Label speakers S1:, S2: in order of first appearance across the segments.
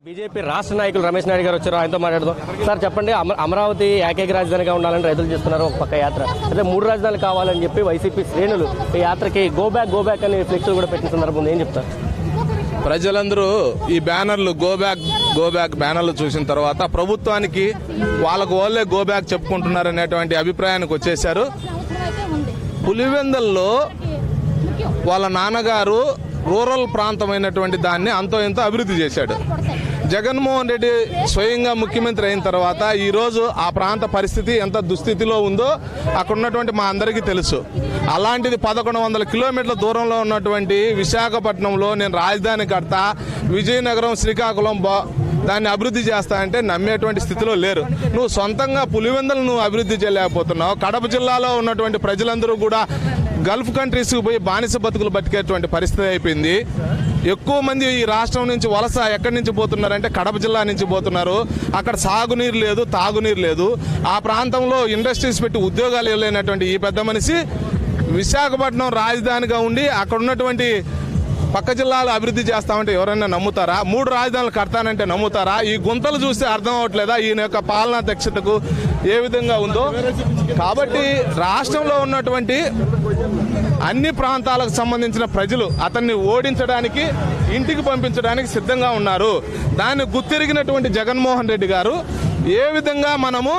S1: BJP రాష్ట్ర నాయకులు రమేష్ నాయుడు గారు వచ్చారు ఆయనతో మాట్లాడదాం సార్ చెప్పండి అమ- అమరావతి ఏకైక రాజధానిగా ఉండాలని రైతులు చేస్తున్నారు ఒక పక్క యాత్ర అదే మూడు రాజధానులు కావాలని చెప్పి వైసీపీ శ్రేణులు ఈ యాత్రకి గో బ్యాక్ గో బ్యాక్ అని ఫ్లెక్స్ కూడా పెట్టిన సందర్భం ఉంది. ఏం చెప్తారు
S2: ప్రజలందరూ ఈ బ్యానర్లు గో బ్యాక్ గో బ్యాక్ బ్యానర్లు చూసిన తర్వాత ప్రభుత్వానికి వాళ్ళకు వాళ్ళే గో బ్యాక్ చెప్పుకుంటున్నారు అనేటువంటి అభిప్రాయానికి వచ్చేశారు పులివెందల్లో వాళ్ళ నాన్నగారు రూరల్ ప్రాంతమైనటువంటి దాన్ని అంతో ఇంతో అభివృద్ధి చేశాడు జగన్మోహన్ రెడ్డి స్వయంగా ముఖ్యమంత్రి అయిన తర్వాత ఈ రోజు ఆ ప్రాంత పరిస్థితి ఎంత దుస్థితిలో ఉందో అక్కడ ఉన్నటువంటి మా అందరికీ తెలుసు అలాంటిది పదకొండు వందల కిలోమీటర్ల దూరంలో ఉన్నటువంటి విశాఖపట్నంలో నేను రాజధాని కడతా విజయనగరం శ్రీకాకుళం బా దాన్ని అభివృద్ధి చేస్తా అంటే నమ్మేటువంటి స్థితిలో లేరు నువ్వు సొంతంగా పులివెందులు నువ్వు అభివృద్ధి చేయలేకపోతున్నావు కడప జిల్లాలో ఉన్నటువంటి ప్రజలందరూ కూడా గల్ఫ్ కంట్రీస్కి పోయి బానిస బతుకులు బతికేటువంటి పరిస్థితి అయిపోయింది ఎక్కువ మంది ఈ రాష్ట్రం నుంచి వలస ఎక్కడి నుంచి పోతున్నారంటే కడప జిల్లా నుంచి పోతున్నారు అక్కడ సాగునీరు లేదు తాగునీరు లేదు ఆ ప్రాంతంలో ఇండస్ట్రీస్ పెట్టి ఉద్యోగాలు ఇవ్వలేనటువంటి ఈ పెద్ద మనిషి విశాఖపట్నం రాజధానిగా ఉండి అక్కడ ఉన్నటువంటి పక్క జిల్లాలు అభివృద్ధి చేస్తామంటే ఎవరైనా నమ్ముతారా మూడు రాజధానులు కడతానంటే నమ్ముతారా ఈ గుంతలు చూస్తే అర్థం అవట్లేదా ఈయన యొక్క పాలనా దక్షతకు ఏ విధంగా ఉందో కాబట్టి రాష్ట్రంలో ఉన్నటువంటి అన్ని ప్రాంతాలకు సంబంధించిన ప్రజలు అతన్ని ఓడించడానికి ఇంటికి పంపించడానికి సిద్ధంగా ఉన్నారు దాన్ని గుర్తిరిగినటువంటి జగన్మోహన్ రెడ్డి గారు ఏ విధంగా మనము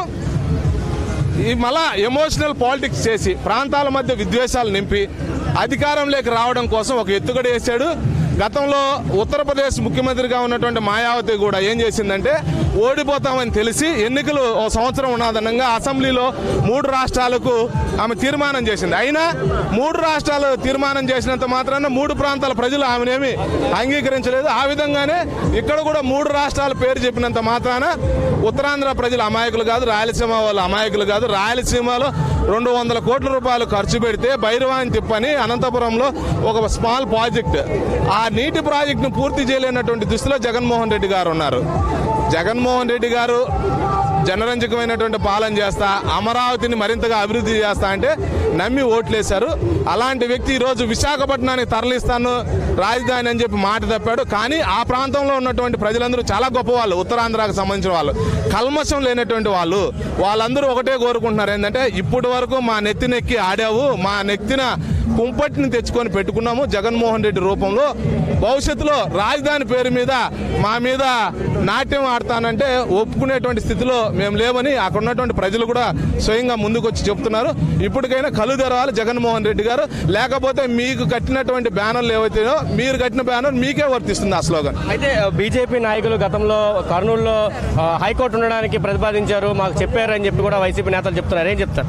S2: ఈ మళ్ళా ఎమోషనల్ పాలిటిక్స్ చేసి ప్రాంతాల మధ్య విద్వేషాలు నింపి అధికారంలోకి రావడం కోసం ఒక ఎత్తుగడ వేశాడు గతంలో ఉత్తరప్రదేశ్ ముఖ్యమంత్రిగా ఉన్నటువంటి మాయావతి కూడా ఏం చేసిందంటే ఓడిపోతామని తెలిసి ఎన్నికలు ఓ సంవత్సరం ఉన్నదనంగా అసెంబ్లీలో మూడు రాష్ట్రాలకు ఆమె తీర్మానం చేసింది అయినా మూడు రాష్ట్రాలు తీర్మానం చేసినంత మాత్రాన మూడు ప్రాంతాల ప్రజలు ఆమెనేమి అంగీకరించలేదు ఆ విధంగానే ఇక్కడ కూడా మూడు రాష్ట్రాల పేరు చెప్పినంత మాత్రాన ఉత్తరాంధ్ర ప్రజలు అమాయకులు కాదు రాయలసీమ వాళ్ళు అమాయకులు కాదు రాయలసీమలో రెండు వందల కోట్ల రూపాయలు ఖర్చు పెడితే భైరవాని తిప్పని అనంతపురంలో ఒక స్మాల్ ప్రాజెక్ట్ ఆ నీటి ప్రాజెక్టును పూర్తి చేయలేనటువంటి దుస్థితిలో జగన్మోహన్ రెడ్డి గారు ఉన్నారు జగన్మోహన్ రెడ్డి గారు జనరంజకమైనటువంటి పాలన చేస్తా అమరావతిని మరింతగా అభివృద్ధి చేస్తా అంటే నమ్మి ఓట్లేశారు అలాంటి వ్యక్తి ఈరోజు విశాఖపట్నానికి తరలిస్తాను రాజధాని అని చెప్పి మాట తప్పాడు కానీ ఆ ప్రాంతంలో ఉన్నటువంటి ప్రజలందరూ చాలా గొప్ప వాళ్ళు ఉత్తరాంధ్రకు సంబంధించిన వాళ్ళు కల్మషం లేనటువంటి వాళ్ళు వాళ్ళందరూ ఒకటే కోరుకుంటున్నారు ఏంటంటే ఇప్పటి వరకు మా నెత్తినెక్కి ఆడావు మా నెత్తిన కుంపటిని తెచ్చుకొని పెట్టుకున్నాము జగన్మోహన్ రెడ్డి రూపంలో భవిష్యత్తులో రాజధాని పేరు మీద మా మీద నాట్యం ఆడతానంటే ఒప్పుకునేటువంటి స్థితిలో మేము లేవని అక్కడ ఉన్నటువంటి ప్రజలు కూడా స్వయంగా ముందుకు వచ్చి చెప్తున్నారు ఇప్పటికైనా కళ్ళు తెరవాలి జగన్మోహన్ రెడ్డి గారు లేకపోతే మీకు కట్టినటువంటి బ్యానర్లు ఏవైతేనో మీరు కట్టిన బ్యానర్ మీకే వర్తిస్తుంది ఆ స్లోగన్
S1: అయితే బీజేపీ నాయకులు గతంలో కర్నూలులో ఆ, హైకోర్టు ఉండడానికి ప్రతిపాదించారు మాకు చెప్పారని చెప్పి కూడా వైసీపీ నేతలు చెప్తున్నారు ఏం చెప్తారు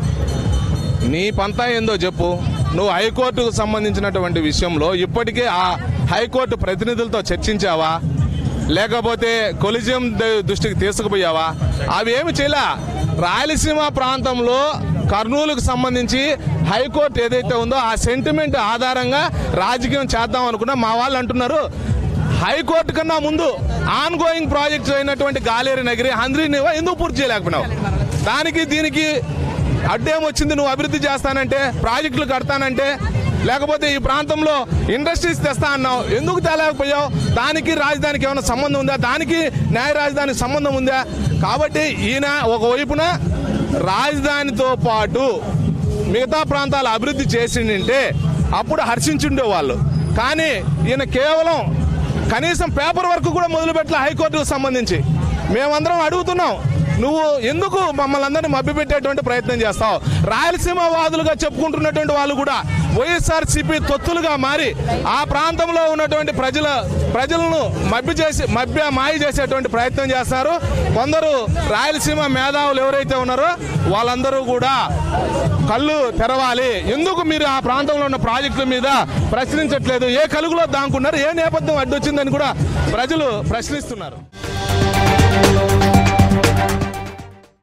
S2: నీ పంతా ఏందో చెప్పు నువ్వు హైకోర్టుకు సంబంధించినటువంటి విషయంలో ఇప్పటికే ఆ హైకోర్టు ప్రతినిధులతో చర్చించావా లేకపోతే కొలిజియం ద- దృష్టికి తీసుకుపోయావా అవి ఏమి చేయలే రాయలసీమ ప్రాంతంలో కర్నూలుకు సంబంధించి హైకోర్టు ఏదైతే ఉందో ఆ సెంటిమెంట్ ఆధారంగా రాజకీయం చేద్దాం అనుకున్నా మా వాళ్ళు అంటున్నారు హైకోర్టు కన్నా ముందు ఆన్ గోయింగ్ ప్రాజెక్ట్స్ అయినటువంటి గాలేరు నగిరి హంద్రీ నివా ఎందుకు పూర్తి చేయలేకపోయినావు దానికి దీనికి అడ్డేం వచ్చింది నువ్వు అభివృద్ధి చేస్తానంటే ప్రాజెక్టులు కడతానంటే లేకపోతే ఈ ప్రాంతంలో ఇండస్ట్రీస్ తెస్తా అన్నావు ఎందుకు తేలేకపోయావు దానికి రాజధానికి ఏమైనా సంబంధం ఉందా దానికి న్యాయ రాజధానికి సంబంధం ఉందా కాబట్టి ఈయన ఒకవైపున రాజధానితో పాటు మిగతా ప్రాంతాలు అభివృద్ధి చేసిందంటే అప్పుడు హర్షించుండే వాళ్ళు కానీ ఈయన కేవలం కనీసం పేపర్ వర్క్ కూడా మొదలుపెట్టలే హైకోర్టుకు సంబంధించి మేమందరం అడుగుతున్నాం నువ్వు ఎందుకు మమ్మల్ని అందరినీ మభ్యపెట్టేటువంటి ప్రయత్నం చేస్తావు రాయలసీమ వాదులుగా చెప్పుకుంటున్నటువంటి వాళ్ళు కూడా వైఎస్ఆర్ సిపి తొత్తులుగా మారి ఆ ప్రాంతంలో ఉన్నటువంటి ప్రజల ప్రజలను మభ్య చేసి మభ్య మాయ చేసేటువంటి ప్రయత్నం చేస్తారు కొందరు రాయలసీమ మేధావులు ఎవరైతే ఉన్నారో వాళ్ళందరూ కూడా కళ్ళు తెరవాలి ఎందుకు మీరు ఆ ప్రాంతంలో ఉన్న ప్రాజెక్టుల మీద ప్రశ్నించట్లేదు ఏ కలుగులో దాంకున్నారు ఏ నేపథ్యం అడ్డొచ్చిందని కూడా ప్రజలు ప్రశ్నిస్తున్నారు